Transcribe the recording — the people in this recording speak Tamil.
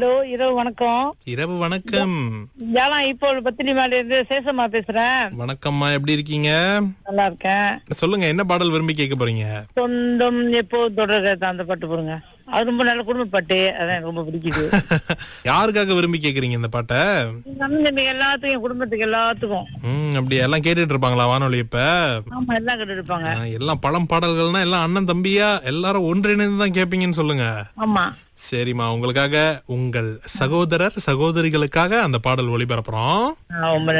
ஹலோ இரவு வணக்கம் இரவு வணக்கம் ஜாலாம் இப்போ பத்தினி மேல இருந்து சேசம்மா பேசுறேன் வணக்கம்மா எப்படி இருக்கீங்க நல்லா இருக்கேன் சொல்லுங்க என்ன பாடல் விரும்பி கேட்க போறீங்க சொந்தம் எப்போ தொடர்க அந்த பாட்டு போடுங்க அது ரொம்ப நல்ல குடும்ப பாட்டு அதான் எனக்கு ரொம்ப பிடிக்குது யாருக்காக விரும்பி கேக்குறீங்க இந்த பாட்டை நம்ம தம்பி எல்லாத்துக்கும் என் குடும்பத்துக்கு எல்லாத்துக்கும் ம் அப்படி எல்லாம் கேட்டுட்டு இருப்பாங்களா வானொலி இப்ப ஆமா எல்லாம் கேட்டு இருப்பாங்க ஆ, எல்லாம் பழம் பாடல்கள்னா எல்லாம் அண்ணன் தம்பியா எல்லாரும் ஒன்றிணைந்து தான் கேப்பீங்கன்னு சொல்லுங்க ஆமா சரிம்மா உங்களுக்காக உங்கள் சகோதரர் சகோதரிகளுக்காக அந்த பாடல் ஒளிபரப்புறோம் ஆ, ரொம்ப